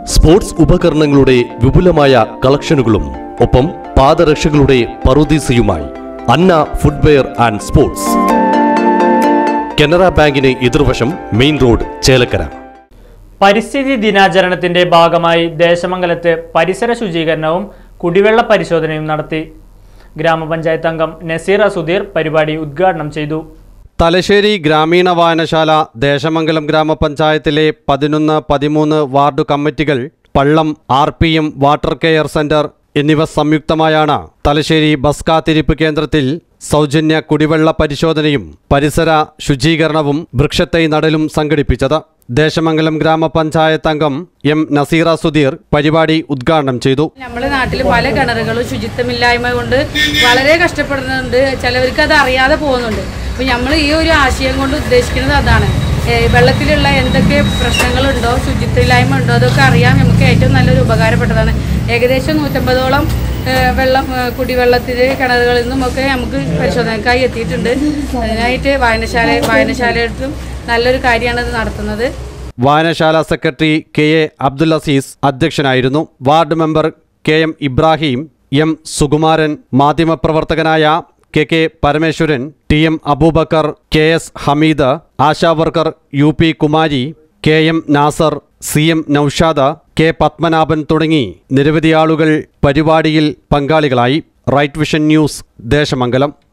sports ഉപകരണങ്ങളുടെ വിപുലമായ കളക്ഷനുകളും ഒപ്പം പാദരക്ഷകളുടെ പറുദീസയുമായി Anna footwear and sports Canara ബാങ്കിന് എതിർവശം മെയിൻ റോഡ് ചേലക്കര പരിസ്ഥിതി ദിനാചരണത്തിന്റെ ഭാഗമായി ദേശമംഗലത്ത് പരിസര ശുചീകരണവും കുടിവെള്ള പരിശോധനയും നടത്തി ഗ്രാമപഞ്ചായത്ത് അംഗം നസീറ സുധീർ പരിപാടി ഉദ്ഘാടനം ചെയ്തു തലശ്ശേരി ഗ്രാമീണ വായനശാല ദേശമംഗലം ഗ്രാമപഞ്ചായത്തിലെ പതിനൊന്ന് പതിമൂന്ന് വാർഡ് കമ്മിറ്റികൾ Pallam R P M water care centre എന്നിവ സംയുക്തമായാണ് തലശ്ശേരി ബസ് കാത്തിരിപ്പ് കേന്ദ്രത്തിൽ സൗജന്യ കുടിവെള്ള പരിശോധനയും പരിസര ശുചീകരണവും വൃക്ഷത്തൈ നടലും സംഘടിപ്പിച്ചത് ദേശമംഗലം ഗ്രാമപഞ്ചായത്ത് അംഗം എം നസീറ സുധീർ പരിപാടി ഉദ്ഘാടനം ചെയ്തു നമ്മുടെ നാട്ടിൽ പല കിണറുകളും ശുചിത്വമില്ലായ്മ കൊണ്ട് വളരെ കഷ്ടപ്പെടുന്നുണ്ട് ചിലവർക്ക് അത് അറിയാതെ പോകുന്നുണ്ട് അപ്പോൾ നമ്മൾ ഈ ഒരു ആശയം കൊണ്ട് ഉദ്ദേശിക്കുന്നത് അതാണ് ഏ, വെള്ളത്തിലുള്ള എന്തൊക്കെ പ്രശ്നങ്ങളുണ്ടോ ശുചിത്വമില്ലായ്മ ഉണ്ടോ അതൊക്കെ അറിയാൻ നമുക്ക് ഏറ്റവും നല്ലൊരു ഉപകാരപ്പെട്ടതാണ് ഏകദേശം നൂറ്റമ്പതോളം ഏ, വെള്ളം ഏ, കുടിവെള്ളത്തിൻ്റെ കിണറുകളിൽ നിന്നുമൊക്കെ നമുക്ക് പരിശോധനക്കായി എത്തിയിട്ടുണ്ട് അതിനായിട്ട് വായനശാല വായനശാലയിലും നല്ലൊരു കാര്യമാണ് ഇത് നടത്തുന്നത് വായനശാല secretary K A Abdul Azeez അധ്യക്ഷനായിരുന്നു ward member K M Ibrahim M Sukumaran മാധ്യമപ്രവർത്തകനായ K K Parameswaran T M Aboobacker K S Hameed Asha worker U P Kumari K M Nasar C M Noushad K Padmanabhan തുടങ്ങി നിരവധി ആളുകൾ പരിപാടിയിൽ പങ്കാളികളായി റൈറ്റ് വിഷൻ ന്യൂസ് ദേശമംഗലം